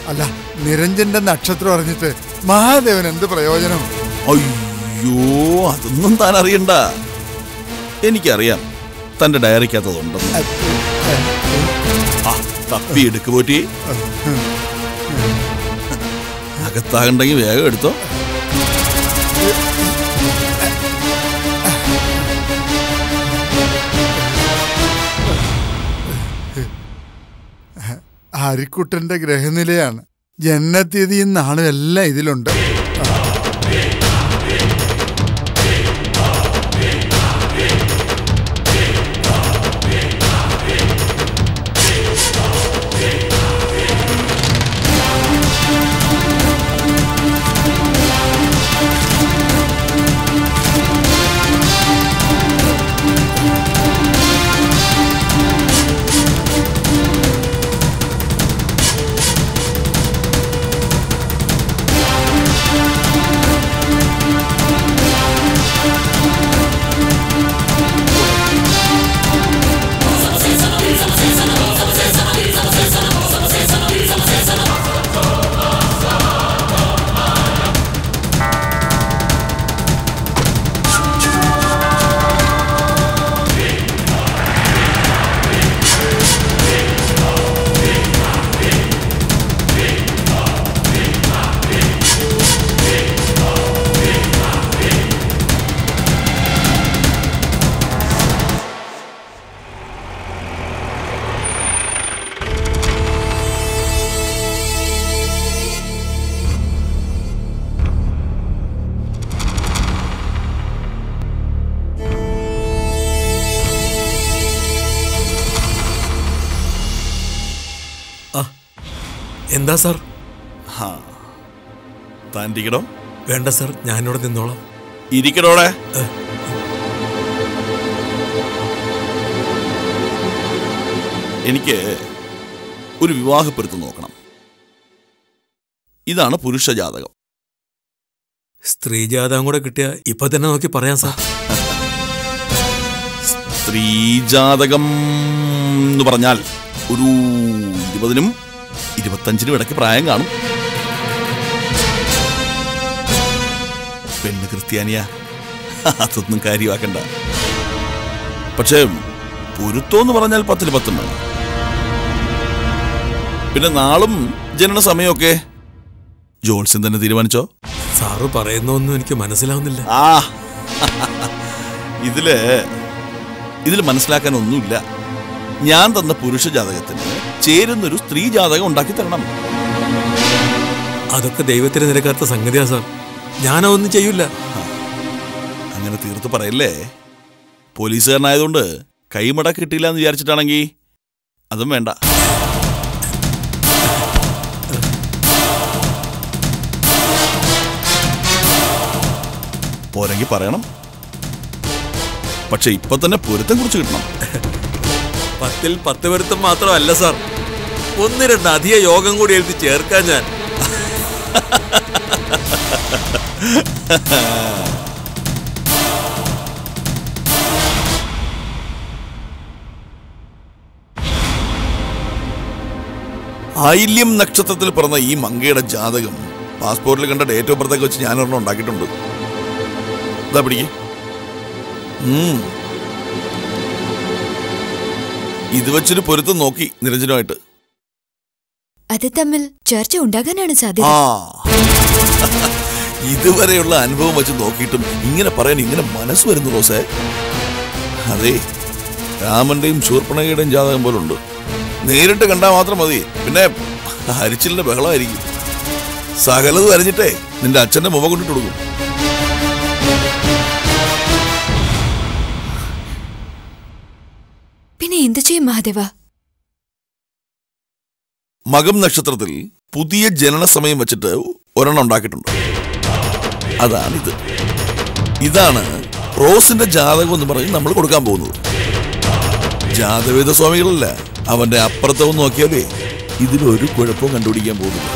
അല്ല നിരഞ്ജന്റെ നക്ഷത്രം അറിഞ്ഞിട്ട് മഹാദേവൻ എന്ത് പ്രയോജനം അയ്യോ അതൊന്നും താൻ അറിയണ്ട എനിക്കറിയാം തന്റെ ഡയറിക്കകത്തതുണ്ടെന്ന് ആ തപ്പി എടുക്ക് പോറ്റി അകത്താകണ്ടെങ്കിൽ വേഗം എടുത്തോ ഹരിക്കുട്ടന്റെ ഗ്രഹനിലയാണ് ജനനത്തീയതിയും നാളും എല്ലാം ഇതിലുണ്ട് എന്താ സാർ താൻ ഇരിക്കണോ വേണ്ട സാർ ഞാനിവിടെ നിന്നോളാം ഇരിക്കണോടെ എനിക്ക് ഒരു വിവാഹപ്പൊരുത്തം നോക്കണം ഇതാണ് പുരുഷ ജാതകം സ്ത്രീ ജാതകം കൂടെ കിട്ടിയ ഇപ്പൊ തന്നെ നോക്കി പറയാം സാർ സ്ത്രീ ജാതകം എന്ന് പറഞ്ഞാൽ ഒരു ഇരുപതിനും ഇരുപത്തഞ്ചിനും ഇടയ്ക്ക് പ്രായം കാണും പെണ്ണ് ക്രിസ്ത്യാനിയാ അതൊന്നും കാര്യമാക്കണ്ട പക്ഷേ പൊരുത്തം എന്ന് പറഞ്ഞാൽ പത്തിന് പത്തും വേണം പിന്നെ നാളും ജനന സമയമൊക്കെ ജോൾസൻ തന്നെ തീരുമാനിച്ചോ സാറ് പറയുന്നൊന്നും എനിക്ക് മനസ്സിലാവുന്നില്ല ആ ഇതില് ഇതിൽ മനസ്സിലാക്കാൻ ഒന്നുമില്ല ഞാൻ തന്ന പുരുഷ ജാതകത്തിന് ചേരുന്നൊരു സ്ത്രീ ജാതകം ഉണ്ടാക്കി തരണം അതൊക്കെ ദൈവത്തിന് നിരക്കാത്ത സംഗതിയാ സാർ ഞാനതൊന്നും ചെയ്യൂല അങ്ങനെ തീർത്ത് പറയല്ലേ പോലീസുകാരനായതുകൊണ്ട് കൈമട കിട്ടിയില്ല എന്ന് വിചാരിച്ചിട്ടാണെങ്കിൽ അതും വേണ്ട പോരെങ്കിൽ പറയണം പക്ഷെ ഇപ്പൊ തന്നെ പൊരുത്തം കുറിച്ച് കിട്ടണം പത്തിൽ പത്ത് വരുത്തം മാത്രമല്ല സാർ ഒന്ന് രണ്ട് അധിക യോഗം കൂടി എഴുതി ചേർക്കാൻ ഞാൻ ആയില്യം നക്ഷത്രത്തിൽ പിറന്ന ഈ മങ്കയുടെ ജാതകം പാസ്പോർട്ടിൽ കണ്ട ഡേറ്റ് ഓഫ് ബർത്തൊക്കെ വെച്ച് ഞാനൊരെണ്ണം ഉണ്ടാക്കിയിട്ടുണ്ട് ഇതാ പിടിക്ക് ഉം. ഇത് വെച്ചൊരു പൊരുത്തം നോക്കി നിരഞ്ജനമായിട്ട് അത് തമ്മിൽ ചർച്ച ഉണ്ടാകാനാണ് സാധ്യത ആ ഇതുവരെയുള്ള അനുഭവം വെച്ച് നോക്കിയിട്ടും ഇങ്ങനെ പറയാൻ ഇങ്ങനെ മനസ്സ് വരുന്നു റോസേ അതെ രാമന്റെയും ശൂർപ്പണകയുടെയും ജാതകം പോലുണ്ട് നേരിട്ട് കണ്ടാൽ മാത്രം മതി പിന്നെ ഹരിച്ചിലിന്റെ ബഹളമായിരിക്കും സകലത് വരഞ്ഞിട്ടേ നിന്റെ അച്ഛന്റെ മുഖം കൊണ്ടിട്ട് കൊടുക്കും പിന്നെ എന്തു ചെയ്യും മഹാദേവ മകം നക്ഷത്രത്തിൽ പുതിയ ജനന സമയം വെച്ചിട്ട് ഒരെണ്ണം ഉണ്ടാക്കിയിട്ടുണ്ട് അതാണിത് ഇതാണ് റോസിന്റെ ജാതകം എന്ന് പറഞ്ഞ് നമ്മൾ കൊടുക്കാൻ പോകുന്നത് ജാതവേദ സ്വാമികളല്ല അവന്റെ അപ്പുറത്തവും നോക്കിയാലേ ഇതിലൊരു കുഴപ്പവും കണ്ടുപിടിക്കാൻ പോകുന്നില്ല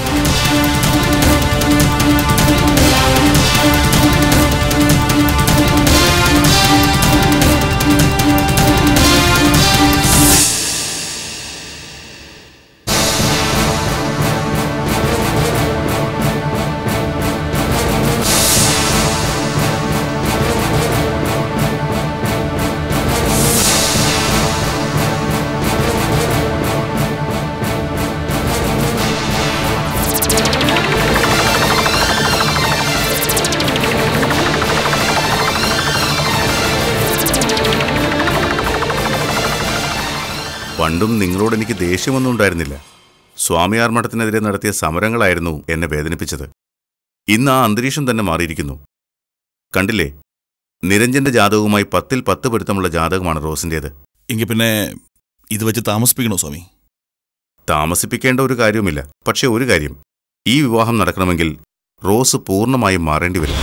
പണ്ടും നിങ്ങളോട് എനിക്ക് ദേഷ്യമൊന്നും ഉണ്ടായിരുന്നില്ല സ്വാമിയാർ മഠത്തിനെതിരെ നടത്തിയ സമരങ്ങളായിരുന്നു എന്നെ വേദനിപ്പിച്ചത് ഇന്ന് ആ അന്തരീക്ഷം തന്നെ മാറിയിരിക്കുന്നു കണ്ടില്ലേ നിരഞ്ജന്റെ ജാതകവുമായി പത്തിൽ പത്ത് പൊരുത്തമുള്ള ജാതകമാണ് റോസിന്റേത് എങ്കിൽ പിന്നെ ഇത് വെച്ച് താമസിപ്പിക്കണോ സ്വാമി താമസിപ്പിക്കേണ്ട ഒരു കാര്യവുമില്ല പക്ഷേ ഒരു കാര്യം ഈ വിവാഹം നടക്കണമെങ്കിൽ റോസ് പൂർണ്ണമായും മാറേണ്ടി വരും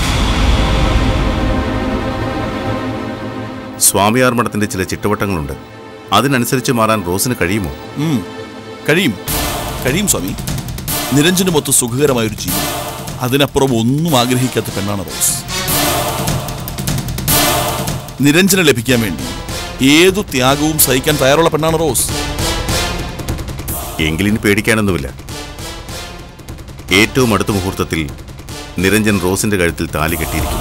സ്വാമിയാർ മഠത്തിന്റെ ചില ചിട്ടവട്ടങ്ങളുണ്ട് അതിനനുസരിച്ച് മാറാൻ റോസിന് കഴിയുമോ ഉം, കഴിയും കഴിയും സ്വാമി നിരഞ്ജന് മൊത്തം സുഖകരമായ ഒരു ജീവിതം അതിനപ്പുറം ഒന്നും ആഗ്രഹിക്കാത്ത പെണ്ണാണ് റോസ് നിരഞ്ജന ലഭിക്കാൻ വേണ്ടി ഏതു ത്യാഗവും സഹിക്കാൻ തയ്യാറുള്ള പെണ്ണാണ് റോസ് എങ്കിലിനി പേടിക്കാനൊന്നുമില്ല ഏറ്റവും അടുത്ത മുഹൂർത്തത്തിൽ നിരഞ്ജൻ റോസിന്റെ കഴുത്തിൽ താലി കെട്ടിയിരിക്കും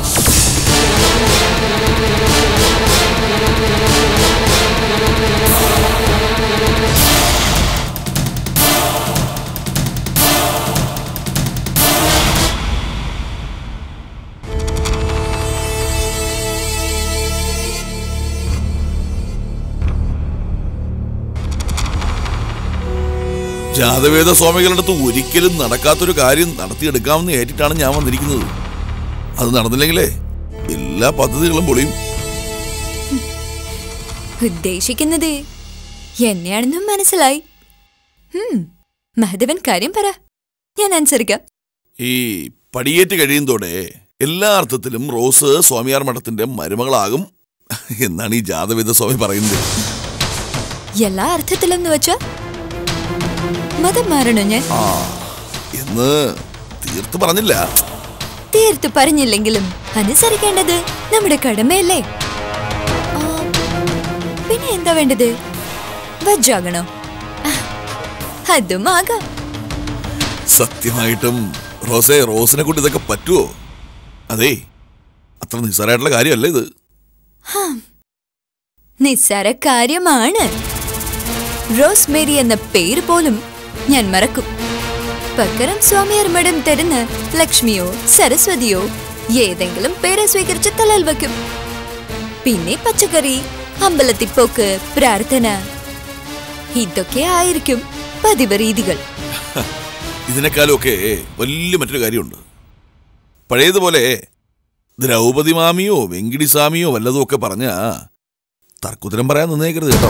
ജാതവേദ സ്വാമികളുടെ അടുത്ത് ഒരിക്കലും നടക്കാത്തൊരു കാര്യം നടത്തിയെടുക്കാമെന്ന് ഏറ്റിട്ടാണ് ഞാൻ വന്നിരിക്കുന്നത് അത് നടന്നില്ലെങ്കിലേ എല്ലാ പദ്ധതികളും പൊളിയും ഉദ്ദേശിക്കുന്നത് എന്നെയാണെന്നും മനസ്സിലായി ഹും, മഹദേവൻ കാര്യം പറ ഞാൻ അനുസരിക്കാം ഈ പടിയേറ്റ് കഴിയുന്നതോടെ എല്ലാ അർത്ഥത്തിലും റോസ് സ്വാമിയാർ മഠത്തിന്റെ മരുമകളാകും എന്നാണ് ഈ ജാതവേദ സ്വാമി പറയുന്നത് എല്ലാ അർത്ഥത്തിലെന്ന് വെച്ചാ മതം മാറണോ ഞാൻ ആ എന്ന് തീർത്ത് പറഞ്ഞില്ല തീർത്തു പറഞ്ഞില്ലെങ്കിലും അനുസരിക്കേണ്ടത് നമ്മുടെ കടമയല്ലേ ആ, പിന്നെ എന്താ വേണ്ടത് വജ്ജാകണോ ആ, അതും ആകാം സത്യമായിട്ടും റോസെ റോസിനെ കൊണ്ട് ഇതൊക്കെ പറ്റുമോ അതെ അത്ര നിസ്സാരമായിട്ടുള്ള കാര്യമല്ല ഇത് നിസ്സാര കാര്യമാണ് റോസ് മേരി എന്ന പേര് പോലും ഞാൻ മറക്കും പകരം സ്വാമിയാർ മഠം തരുന്ന ലക്ഷ്മിയോ സരസ്വതിയോ ഏതെങ്കിലും പേരെ സ്വീകരിച്ച് തലയിൽ വെക്കും പിന്നെ പച്ചക്കറി അമ്പലത്തിൽ പോക്ക് പ്രാർത്ഥന ഇതൊക്കെ ആയിരിക്കും പതിവ് രീതികൾ ഇതിനേക്കാളുമൊക്കെ വലിയ മറ്റൊരു കാര്യമുണ്ട് പഴയതുപോലെ ദ്രൗപതി മാമിയോ വെങ്കിടി സ്വാമിയോ വല്ലതും ഒക്കെ പറഞ്ഞ തർക്കുത്തരം പറയാൻ നിന്നേക്കരുത് കേട്ടോ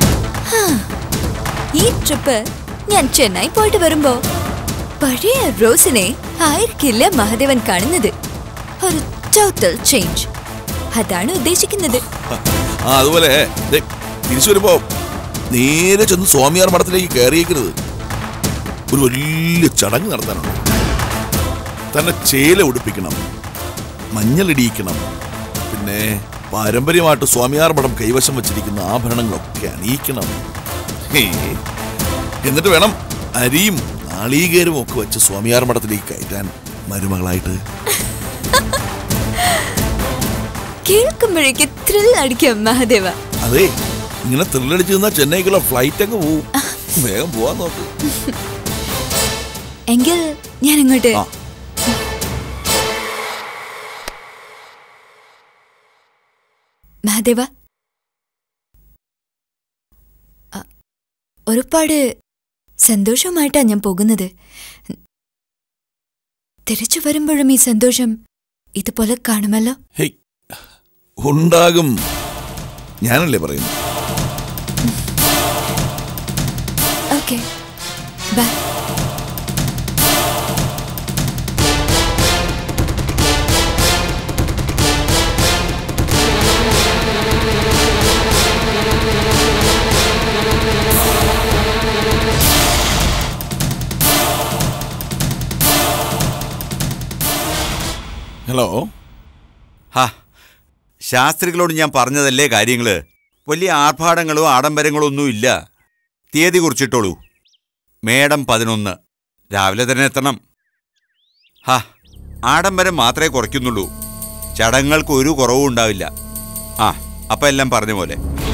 ഈ ട്രിപ്പ് ഞാൻ ചെന്നൈ പോയിട്ട് വരുമ്പോ പഴയ റോസിനെ ആയിരിക്കില്ല മഹാദേവൻ കാണുന്നത് ഒരു ടോട്ടൽ ചേഞ്ച് അതാണ് ഉദ്ദേശിക്കുന്നത് ആ അതുപോലെ ദേ, തിരിച്ചു വരുമ്പോ നേരെ ചെന്ന് സ്വാമിയാർ മഠത്തിലേക്ക് കയറിയേക്കരുത് ഒരു വലിയ ചടങ്ങ് നടത്താനുണ്ട് തന്നെ ചേല ഉടുപ്പിക്കണം മഞ്ഞളിടിയിക്കണം പിന്നെ പാരമ്പര്യമായിട്ട് സ്വാമിയാർ മഠം കൈവശം വച്ചിരിക്കുന്ന ആഭരണങ്ങളൊക്കെ അണിയിക്കണം ഹേ. എന്നിട്ട് വേണം അരിയും നാളീകേരും ഒക്കെ വെച്ച് സ്വാമിയാർ മഠത്തിലേക്ക് കയറ്റാൻ മരുമകളായിട്ട് കേൾക്കുമ്പോഴേക്ക് ത്രിൽ അടിക്കാം മഹാദേവ അതെ ഇങ്ങനെ ത്രില്ലടിച്ച് നിന്നാ ചെന്നൈക്കുള്ള ഫ്ലൈറ്റ് അങ്ങ് പോവും വേഗം പോവാൻ നോക്ക് എങ്കിൽ ഞാൻ അങ്ങോട്ട് ആ. മഹാദേവ അ, ഒരുപാട് സന്തോഷമായിട്ടാ ഞാൻ പോകുന്നത് തിരിച്ചു വരുമ്പോഴും ഈ സന്തോഷം ഇതുപോലെ കാണുമല്ലോ ഹേയ് ഉണ്ടാകും ഞാനല്ലേ പറയുന്നു ഓക്കെ ബൈ ഹലോ ഹാ ശാസ്ത്രികളോട് ഞാൻ പറഞ്ഞതല്ലേ കാര്യങ്ങള് വലിയ ആർഭാടങ്ങളോ ആഡംബരങ്ങളോ ഒന്നും ഇല്ല തീയതി കുറിച്ചിട്ടോളൂ മേടം പതിനൊന്ന് രാവിലെ തന്നെ എത്തണം ഹാ ആഡംബരം മാത്രമേ കുറയ്ക്കുന്നുള്ളൂ ചടങ്ങുകൾക്ക് ഒരു കുറവും ഉണ്ടാവില്ല ആ അപ്പം എല്ലാം പറഞ്ഞ പോലെ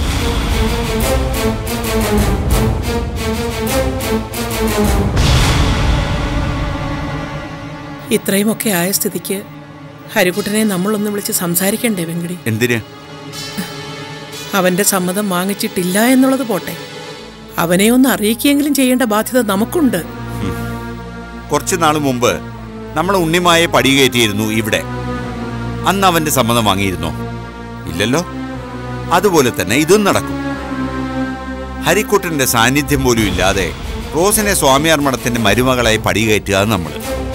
ഇത്രയുമൊക്കെ ആയ സ്ഥിതിക്ക് ഹരിക്കുട്ടനെ നമ്മളൊന്ന് വിളിച്ച് സംസാരിക്കണ്ടേ വെങ്കടി എന്തിന് അവന്റെ സമ്മതം വാങ്ങിച്ചിട്ടില്ല എന്നുള്ളത് പോട്ടെ അവനെ ഒന്ന് അറിയിക്കുകയെങ്കിലും ചെയ്യേണ്ട ബാധ്യത നമുക്കുണ്ട് കുറച്ചു നാൾ മുമ്പ് നമ്മൾ ഉണ്ണിമായെ പടികയറ്റിയിരുന്നു ഇവിടെ അന്ന് അവന്റെ സമ്മതം വാങ്ങിയിരുന്നോ ഇല്ലല്ലോ അതുപോലെ തന്നെ ഇതും നടക്കും ഹരിക്കുട്ടന്റെ സാന്നിധ്യം പോലും ഇല്ലാതെ റോസിനെ സ്വാമിയാർ മഠത്തിന്റെ മരുമകളായി പടികയറ്റുക നമ്മൾ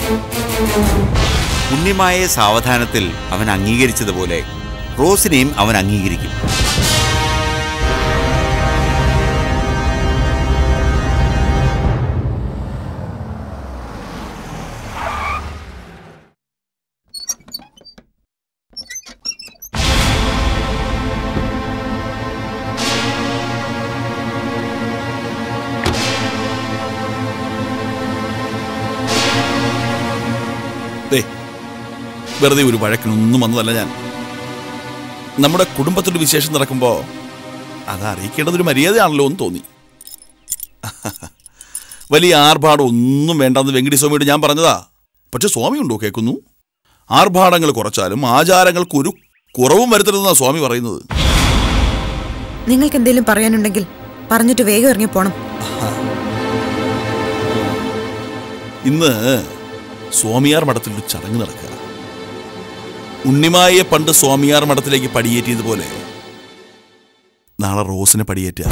ഉണ്ണിമായെ സാവധാനത്തിൽ അവൻ അംഗീകരിച്ചതുപോലെ റോസിനെയും അവൻ അംഗീകരിക്കും ദേ വെറുതെ ഒരു വഴക്കിനൊന്നും വന്നതല്ല ഞാൻ നമ്മുടെ കുടുംബത്തിന്റെ വിശേഷം നടക്കുമ്പോൾ അത് അറിയിക്കേണ്ടതൊരു മര്യാദയാണല്ലോ എന്ന് തോന്നി വലിയ ആർഭാടം ഒന്നും വേണ്ടെന്ന് വെങ്കടി സ്വാമിയോട് ഞാൻ പറഞ്ഞതാ പക്ഷെ സ്വാമി ഉണ്ടോ കേൾക്കുന്നു ആർഭാടങ്ങൾ കുറച്ചാലും ആചാരങ്ങൾക്ക് ഒരു കുറവും വരുത്തരുതെന്നാ സ്വാമി പറയുന്നത് നിങ്ങൾക്ക് എന്തെങ്കിലും പറയാനുണ്ടെങ്കിൽ പറഞ്ഞിട്ട് വേഗം ഇറങ്ങി പോണം ഇന്ന് സ്വാമിയാർ മഠത്തിൽ ഒരു ചടങ്ങ് നടക്കുക ഉണ്ണിമായെ പണ്ട് സ്വാമിയാർ മഠത്തിലേക്ക് പടിയേറ്റിയതുപോലെ നാളെ റോസിനെ പടിയേറ്റുക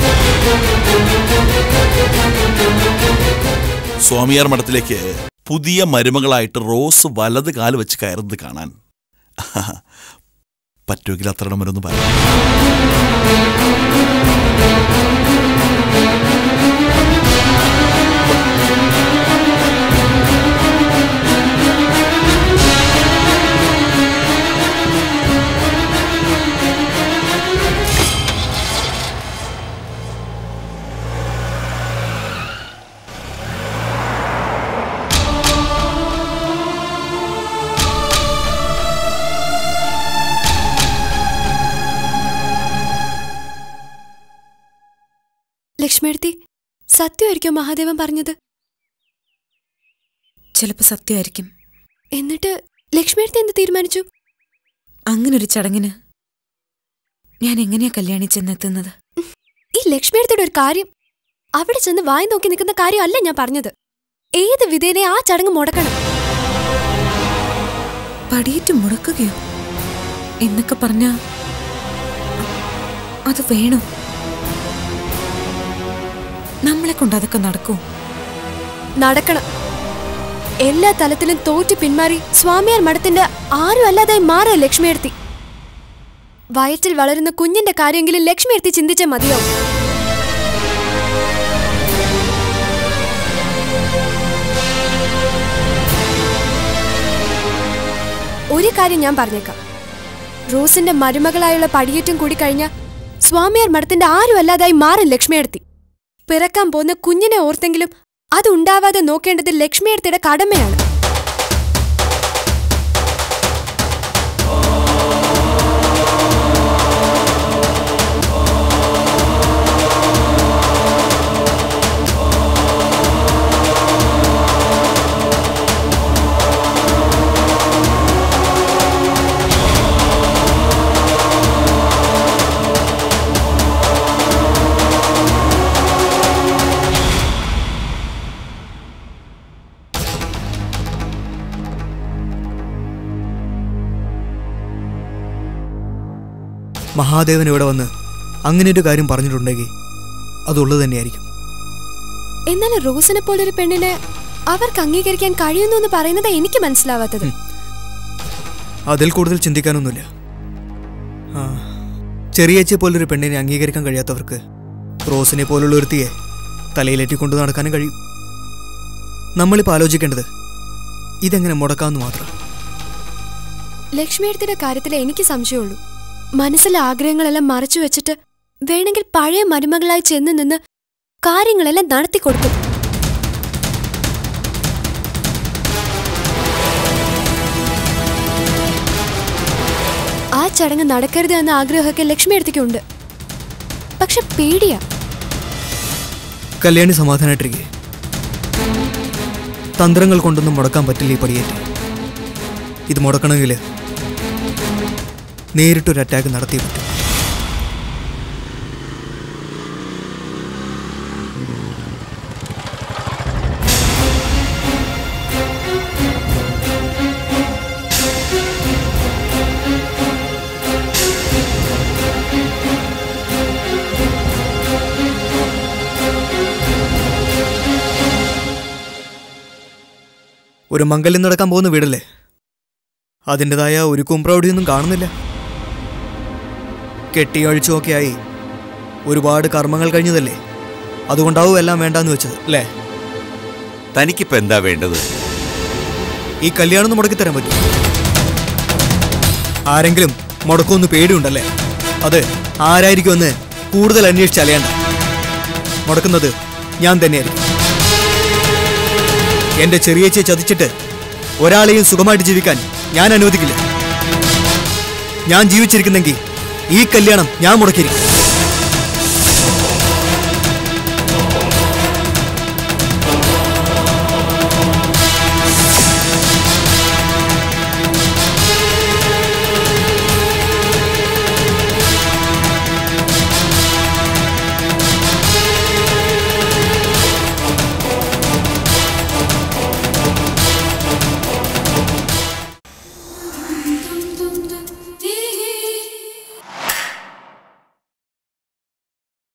സ്വാമിയാർ മഠത്തിലേക്ക് പുതിയ മരുമകളായിട്ട് റോസ് വലത് കാല് വെച്ച് കയറുന്നത് കാണാൻ പറ്റുമെങ്കിൽ അത്ര വരൊന്ന് പറയാം ലക്ഷ്മിയെടുത്തി സത്യമായിരിക്കോ മഹാദേവൻ പറഞ്ഞത് ചിലപ്പോൾ സത്യമായിരിക്കും എന്നിട്ട് ലക്ഷ്മിയെടുത്തി എന്ത് തീരുമാനിച്ചു അങ്ങനൊരു ചടങ്ങിന് ഞാൻ എങ്ങനെയാ കല്യാണി ചെന്നെത്തുന്നത് ഈ ലക്ഷ്മിയെടുത്തിയുടെ ഒരു കാര്യം അവിടെ ചെന്ന് വായി നോക്കി നിൽക്കുന്ന കാര്യമല്ല ഞാൻ പറഞ്ഞത് ഏത് വിധേനെ ആ ചടങ്ങ് മുടക്കണം പടിയേറ്റ് മുടക്കുകയോ എന്നൊക്കെ പറഞ്ഞ അത് വേണോ നമ്മളെ കൊണ്ട് അതൊക്കെ നടക്കൂ നടക്കണം എല്ലാ തലത്തിലും തോറ്റു പിന്മാറി സ്വാമിയാർ മഠത്തിന്റെ ആരും അല്ലാതായി മാറിയ ലക്ഷ്മിയെടുത്തി വയറ്റിൽ വളരുന്ന കുഞ്ഞിന്റെ കാര്യമെങ്കിലും ലക്ഷ്മിയെടുത്തി ചിന്തിച്ചേ മതിയോ ഒരു കാര്യം ഞാൻ പറഞ്ഞേക്കാം റോസിന്റെ മരുമകളായുള്ള പടിയേറ്റം കൂടി കഴിഞ്ഞ സ്വാമിയാർ മഠത്തിന്റെ ആരും അല്ലാതായി മാറും ലക്ഷ്മിയെടുത്തി പിറക്കാൻ പോകുന്ന കുഞ്ഞിനെ ഓർത്തെങ്കിലും അതുണ്ടാവാതെ നോക്കേണ്ടത് ലക്ഷ്മിയെടുത്തിയുടെ കടമയാണ് മഹാദേവൻ ഇവിടെ വന്ന് അങ്ങനെ ഒരു കാര്യം പറഞ്ഞിട്ടുണ്ടെങ്കിൽ അതുള്ളത് തന്നെയായിരിക്കും എന്നാൽ റോസിനെ പോലൊരു പെണ്ണിനെ അവർക്ക് അംഗീകരിക്കാൻ കഴിയുന്നു എന്ന് പറയുന്നത് എനിക്ക് മനസ്സിലാവാത്തത് അതിൽ കൂടുതൽ ചിന്തിക്കാനൊന്നുമില്ല ആ ചെറിയച്ചയെ പോലൊരു പെണ്ണിനെ അംഗീകരിക്കാൻ കഴിയാത്തവർക്ക് റോസിനെ പോലുള്ള ഒരുത്തിയെ തലയിലേറ്റി കൊണ്ടു നടക്കാനും കഴിയും നമ്മളിപ്പോൾ ആലോചിക്കേണ്ടത് ഇതെങ്ങനെ മുടക്കാമെന്ന് മാത്രം ലക്ഷ്മിയെടുത്തിയുടെ കാര്യത്തിൽ എനിക്ക് സംശയമുള്ളൂ മനസ്സിലെ ആഗ്രഹങ്ങളെല്ലാം മറച്ചു വെച്ചിട്ട് വേണമെങ്കിൽ പഴയ മരുമകളായി ചെന്ന് നിന്ന് കാര്യങ്ങളെല്ലാം നടത്തി കൊടുക്കും ആ ചടങ്ങ് നടക്കരുത് എന്ന ആഗ്രഹമൊക്കെ ലക്ഷ്മിയെടുത്തിക്കുണ്ട് പക്ഷെ പേടിയാ കല്യാണി സമാധാനമായിട്ടിരിക്കെ തന്ത്രങ്ങൾ കൊണ്ടൊന്നും മുടക്കാൻ പറ്റില്ല ഈ പടിയേറ്റ് ഇത് മുടക്കണമെങ്കിൽ നേരിട്ടൊരു അറ്റാക്ക് നടത്തിയേ പറ്റൂ ഒരു മംഗല്യം നടക്കാൻ പോകുന്ന വീടല്ലേ അതിൻ്റെതായ ഒരു കുമ്പ്രൗടിയൊന്നും കാണുന്നില്ല കെട്ടിയഴിച്ചുമൊക്കെ ആയി ഒരുപാട് കർമ്മങ്ങൾ കഴിഞ്ഞതല്ലേ അതുകൊണ്ടാവും എല്ലാം വേണ്ടാന്ന് വെച്ചത് അല്ലേ തനിക്കിപ്പോ എന്താ വേണ്ടത് ഈ കല്യാണം ഒന്ന് മുടക്കി തരാൻ പറ്റും ആരെങ്കിലും മുടക്കൊന്ന് പേടിയുണ്ടല്ലേ അത് ആരായിരിക്കുമെന്ന് കൂടുതൽ അന്വേഷിച്ച് അലയണ്ട മുടക്കുന്നത് ഞാൻ തന്നെയായിരിക്കും എന്റെ ചെറിയച്ചയെ ചതിച്ചിട്ട് ഒരാളെയും സുഖമായിട്ട് ജീവിക്കാൻ ഞാൻ അനുവദിക്കില്ല ഞാൻ ജീവിച്ചിരിക്കുന്നെങ്കിൽ ഈ കല്യാണം ഞാൻ മുടക്കിയിരിക്കും